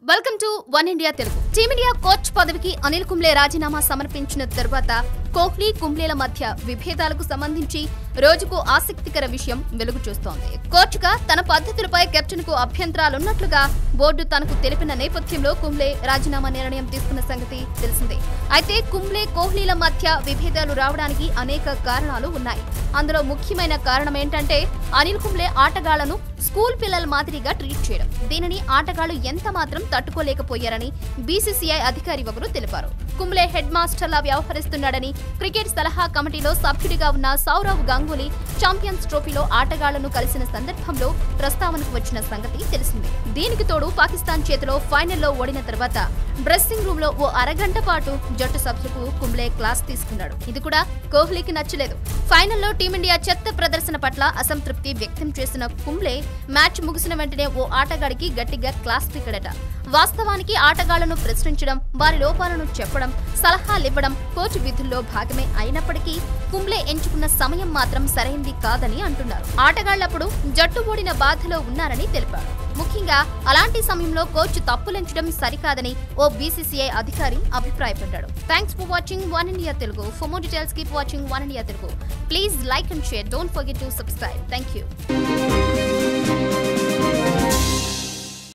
welcome to one India Telugu team India coach పదవికి అనిల్ కుంబ్లే రాజీనామా సమర్పించిన తర్వాత కోహ్లీ కుంబ్లేల మధ్య విభేదాలకు సంబంధించి రోజుకు ఆసక్తికర విషయం వెలుగు చూస్తోంది కోచ్ గా తన పద్ధతులపై కెప్టెన్ కు అభ్యంతరాలున్నట్లుగా బోర్డు తనకు తెలిపిన నేపథ్యంలో కుంబ్లే రాజీనామా నిర్ణయం తీసుకున్న సంగతి తెలిసిందే అయితే కుంబ్లే కోహ్లీల మధ్య విభేదాలు రావడానికి అనేక కారణాలు ఉన్నాయి అందులో ముఖ్యమైన కారణం ఏంటంటే అనిల్ కుంబ్లే ఆటగాళ్లను స్కూల్ పిల్లల మాదిరిగా ట్రీట్ చేయడం దీనిని ఆటగాళ్లు ఎంత మాత్రం తట్టుకోలేకపోయారని బీసీసీఐ అధికారి ఒకరు తెలిపారు కుంబ్లే హెడ్ మాస్టర్లా వ్యవహరిస్తున్నాడని క్రికెట్ సలహా కమిటీలో సభ్యుడిగా ఉన్న సౌరవ్ గంగూలీ ఛాంపియన్స్ ట్రోఫీలో ఆటగాళ్లను కలిసిన సందర్భంలో ప్రస్తావనకు వచ్చిన సంగతి తెలిసిందే దీనికి తోడు పాకిస్తాన్ చేతిలో ఫైనల్లో ఓడిన తర్వాత డ్రెస్సింగ్ రూమ్ లో ఓ అరగంట పాటు జట్టు సభ్యులకు కుంబ్లే క్లాస్ తీసుకున్నాడు ఇది కూడా కోహ్లీకి నచ్చలేదు ఫైనల్లో టీమిండియా చెత్త ప్రదర్శన పట్ల అసంతృప్తి వ్యక్తం చేసిన కుంబ్లే మ్యాచ్ ముగిసిన వెంటనే ఓ ఆటగాడికి గట్టిగా క్లాస్ పీకడట వాస్తవానికి ఆటగాళ్లను ప్రశ్నించడం వారి లోపాలను చెప్పడం సలహాలివ్వడం కోచ్ విధుల్లో భాగమే అయినప్పటికీ కుంబ్లే ఎంచుకున్న సమయం మాత్రం సరైంది కాదని అంటున్నారు ఆటగాళ్లప్పుడు జట్టు ఓడిన బాధలో ఉన్నారని తెలిపారు ముఖ్యంగా అలాంటి సమయంలో కోచ్ తప్పులెంచడం సరికాదని ఓ బీసీసీఐ అధికారి అభిప్రాయపడ్డాడు thanks for watching one India Telugu for more details keep watching one India Telugu please like and share don't forget to subscribe thank you